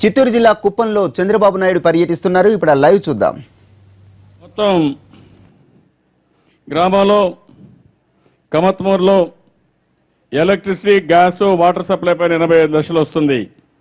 చిత్తూరు జిల్లా కుప్పంలో చంద్రబాబు నాయుడు పర్యటిస్తున్నారు ఇప్పుడు ఆ లైవ్ చూద్దాం మొత్తం గ్రామంలో కమత్మూరులో ఎలక్ట్రిసిటీ గ్యాస్ వాటర్ సప్లై పైన ఎనభై ఐదు లక్షలు వస్తుంది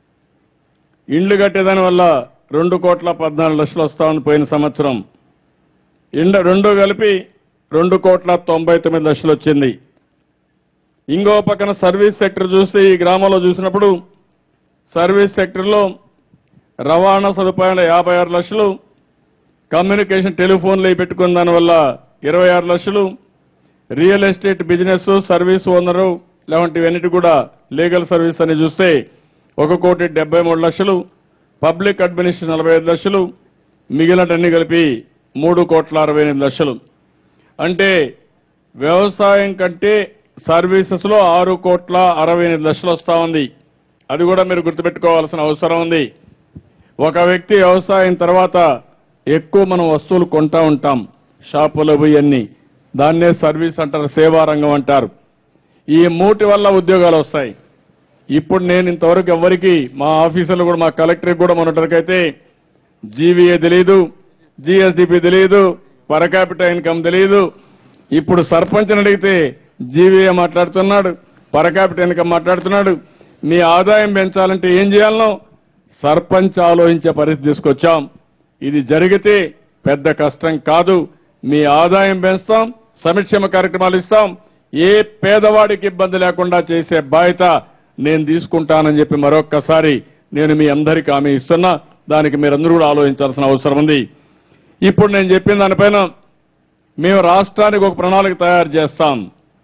ఇండ్లు కట్టేదాని వల్ల రెండు కోట్ల పద్నాలుగు లక్షలు వస్తా ఉంది పోయిన సంవత్సరం ఇండ రెండు కలిపి రెండు కోట్ల తొంభై తొమ్మిది లక్షలు వచ్చింది ఇంకో పక్కన సర్వీస్ సెక్టర్ చూస్తే ఈ గ్రామంలో చూసినప్పుడు సర్వీస్ సెక్టర్లో రవాణా సదుపాయాలు యాభై ఆరు లక్షలు కమ్యూనికేషన్ టెలిఫోన్లు ఇవి పెట్టుకున్న దానివల్ల ఇరవై ఆరు లక్షలు real estate business service owner ఇలాంటివన్నిటి కూడా లీగల్ సర్వీస్ అని చూస్తే ఒక కోటి డెబ్బై మూడు లక్షలు పబ్లిక్ అడ్మినిస్ట్రేషన్ నలభై ఐదు లక్షలు మిగిలినటన్ని కలిపి మూడు కోట్ల అరవై ఎనిమిది లక్షలు అంటే వ్యవసాయం కంటే సర్వీసెస్లో ఆరు కోట్ల అరవై ఎనిమిది లక్షలు వస్తూ ఉంది అది కూడా మీరు గుర్తుపెట్టుకోవాల్సిన అవసరం ఉంది ఒక వ్యక్తి వ్యవసాయం తర్వాత ఎక్కువ మనం వస్తువులు కొంటా ఉంటాం షాపులో పోయి అన్ని దాన్నే సర్వీస్ అంటారు సేవా రంగం అంటారు ఈ మూటి వల్ల ఉద్యోగాలు వస్తాయి ఇప్పుడు నేను ఇంతవరకు ఎవరికి మా ఆఫీసర్లు కూడా మా కలెక్టర్కి కూడా మొన్నటికైతే జీవీఏ తెలియదు జిఎస్డిపి తెలియదు పర్ క్యాపిటల్ ఇన్కమ్ తెలియదు ఇప్పుడు సర్పంచ్ అడిగితే జీవీఏ మాట్లాడుతున్నాడు పర్ క్యాపిటల్ ఇన్కమ్ మాట్లాడుతున్నాడు మీ ఆదాయం పెంచాలంటే ఏం చేయాలనో సర్పంచ్ ఆలోచించే పరిస్థితి తీసుకొచ్చాం ఇది జరిగితే పెద్ద కష్టం కాదు మీ ఆదాయం పెంచుతాం సంక్షేమ కార్యక్రమాలు ఇస్తాం ఏ పేదవాడికి ఇబ్బంది లేకుండా చేసే బాధ్యత నేను తీసుకుంటానని చెప్పి మరొక్కసారి నేను మీ అందరికీ హామీ ఇస్తున్నా దానికి మీరందరూ కూడా ఆలోచించాల్సిన అవసరం ఉంది ఇప్పుడు నేను చెప్పిన దానిపైన మేము రాష్ట్రానికి ఒక ప్రణాళిక తయారు చేస్తాం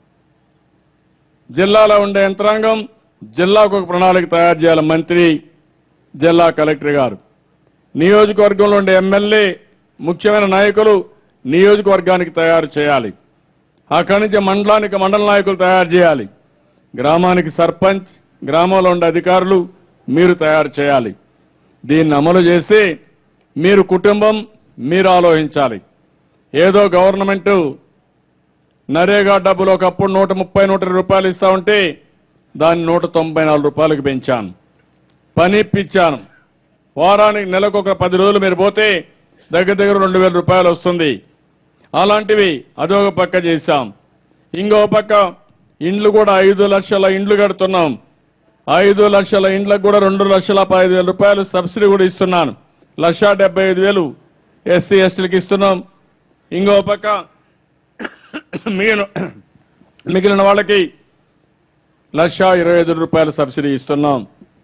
జిల్లాలో ఉండే యంత్రాంగం జిల్లాకు ఒక ప్రణాళిక తయారు చేయాలి మంత్రి జిల్లా కలెక్టర్ గారు నియోజకవర్గంలో ఉండే ఎమ్మెల్యే ముఖ్యమైన నాయకులు నియోజకవర్గానికి తయారు చేయాలి అక్కడి నుంచి మండలానికి మండల నాయకులు తయారు చేయాలి గ్రామానికి సర్పంచ్ గ్రామంలో ఉండే అధికారులు మీరు తయారు చేయాలి దీన్ని అమలు చేసి మీరు కుటుంబం మీరు ఆలోచించాలి ఏదో గవర్నమెంట్ నరేగా డబ్బులు ఒకప్పుడు నూట ముప్పై నూట ఇరవై రూపాయలు ఇస్తా ఉంటే దాన్ని నూట తొంభై నాలుగు రూపాయలకు పెంచాను పని ఇప్పించాను వారానికి నెలకు ఒక పది రోజులు మీరు పోతే దగ్గర దగ్గర రెండు వేల రూపాయలు వస్తుంది అలాంటివి అదొక పక్క చేశాం ఇంకో పక్క ఇండ్లు కూడా ఐదు లక్షల ఇండ్లు కడుతున్నాం ఐదు లక్షల ఇండ్లకు కూడా రెండు లక్షల పదహైదు వేల రూపాయలు సబ్సిడీ కూడా ఇస్తున్నాను లక్ష డెబ్బై ఐదు వేలు ఎస్సీ ఎస్టీలకు ఇస్తున్నాం ఇంకో పక్క మిగిలిన మిగిలిన వాళ్ళకి లక్ష ఇరవై ఐదు రూపాయల సబ్సిడీ ఇస్తున్నాం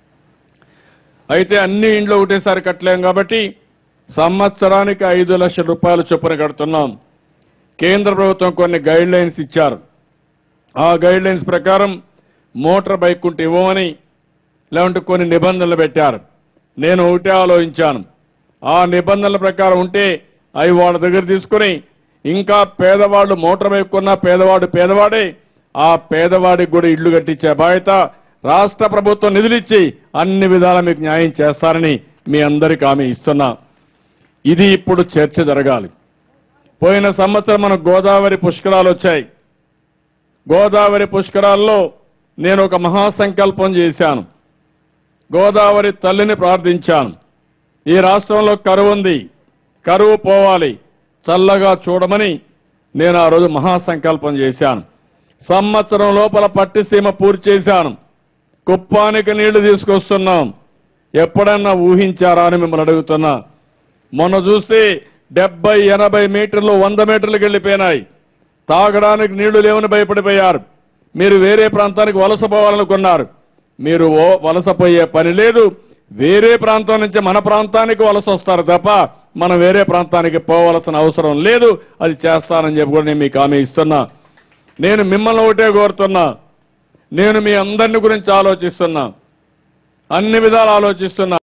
అయితే అన్ని ఇండ్లు ఒకటేసారి కట్టలేం కాబట్టి సంవత్సరానికి ఐదు లక్షల రూపాయల చొప్పున కడుతున్నాం కేంద్ర ప్రభుత్వం కొన్ని గైడ్ లైన్స్ ఇచ్చారు ఆ గైడ్ లైన్స్ ప్రకారం మోటార్ బైక్ ఉంటే ఇవ్వమని లేదంటే కొన్ని నిబంధనలు పెట్టారు నేను ఒకటే ఆలోచించాను ఆ నిబంధనల ప్రకారం ఉంటే అవి వాళ్ళ దగ్గర తీసుకుని ఇంకా పేదవాళ్ళు మోటార్ బైక్ కొన్నా పేదవాడు పేదవాడే ఆ పేదవాడికి కూడా ఇళ్లు కట్టించే బాధ్యత రాష్ట్ర ప్రభుత్వం నిధులిచ్చి అన్ని విధాలా మీకు న్యాయం చేస్తారని మీ అందరికీ హామీ ఇస్తున్నా ఇది ఇప్పుడు చర్చ జరగాలి పోయిన సంవత్సరం మనకు గోదావరి పుష్కరాలు వచ్చాయి గోదావరి పుష్కరాల్లో నేను ఒక మహాసంకల్పం చేశాను గోదావరి తల్లిని ప్రార్థించాను ఈ రాష్ట్రంలో కరువు ఉంది కరువు పోవాలి చల్లగా చూడమని నేను ఆ రోజు మహాసంకల్పం చేశాను సంవత్సరం లోపల పట్టిసీమ పూర్తి చేశాను కుప్పానికి నీళ్లు తీసుకొస్తున్నాం ఎప్పుడన్నా ఊహించారా అని మిమ్మల్ని అడుగుతున్నా మొన్న చూస్తే డెబ్బై ఎనభై మీటర్లు వంద మీటర్లకు వెళ్ళిపోయినాయి తాగడానికి నీళ్లు లేవని భయపడిపోయారు మీరు వేరే ప్రాంతానికి వలస పోవాలనుకున్నారు మీరు ఓ వలస పోయే పని లేదు వేరే ప్రాంతం నుంచి మన ప్రాంతానికి వలస వస్తారు తప్ప మనం వేరే ప్రాంతానికి పోవలసిన అవసరం లేదు అది చేస్తానని చెప్పి కూడా నేను మీకు హామీ ఇస్తున్నా నేను మిమ్మల్ని ఒకటే కోరుతున్నా నేను మీ అందరిని గురించి ఆలోచిస్తున్నా అన్ని విధాలు ఆలోచిస్తున్నా